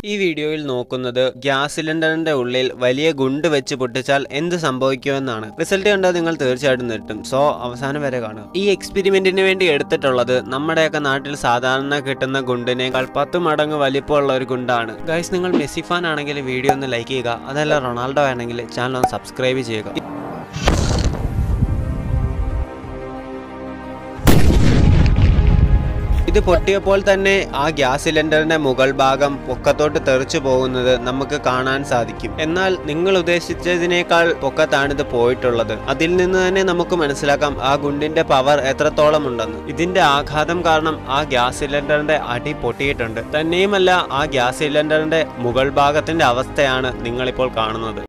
ഈ വീഡിയോയിൽ നോക്കുന്നത് ഗ്യാസ് സിലിണ്ടറിന്റെ ഉള്ളിൽ വലിയ ഗുണ്ട് വെച്ച് പൊട്ടിച്ചാൽ എന്ത് സംഭവിക്കുമെന്നാണ് റിസൾട്ട് കണ്ടാൽ നിങ്ങൾ തീർച്ചയായിട്ടും നെട്ടും സോ അവസാനം വരെ കാണുക ഈ എക്സ്പെരിമെന്റിന് വേണ്ടി എടുത്തിട്ടുള്ളത് നമ്മുടെയൊക്കെ നാട്ടിൽ സാധാരണ കിട്ടുന്ന ഗുണ്ടിനേക്കാൾ പത്ത് മടങ്ങ് വലിപ്പമുള്ള ഒരു ഗുണ്ടാണ് ഗൈസ് നിങ്ങൾ മെസ്സി ഫാൻ ആണെങ്കിൽ വീഡിയോ ഒന്ന് ലൈക്ക് ചെയ്യുക അതല്ല റൊണാൾഡോ ആണെങ്കിൽ ചാനൽ ഒന്ന് സബ്സ്ക്രൈബ് ചെയ്യുക ഇത് പൊട്ടിയപ്പോൾ തന്നെ ആ ഗ്യാസ് സിലിണ്ടറിന്റെ മുകൾ ഭാഗം പൊക്കത്തോട്ട് തെറിച്ചു പോകുന്നത് നമുക്ക് കാണാൻ സാധിക്കും എന്നാൽ നിങ്ങൾ ഉദ്ദേശിച്ചതിനേക്കാൾ പൊക്കത്താണ് ഇത് പോയിട്ടുള്ളത് അതിൽ നിന്ന് തന്നെ നമുക്ക് മനസ്സിലാക്കാം ആ ഗുണ്ടിന്റെ പവർ എത്രത്തോളം ഉണ്ടെന്ന് ഇതിന്റെ ആഘാതം കാരണം ആ ഗ്യാസ് സിലിണ്ടറിന്റെ അടി പൊട്ടിയിട്ടുണ്ട് തന്നെയുമല്ല ആ ഗ്യാസ് സിലിണ്ടറിന്റെ മുകൾ ഭാഗത്തിന്റെ അവസ്ഥയാണ് നിങ്ങളിപ്പോൾ കാണുന്നത്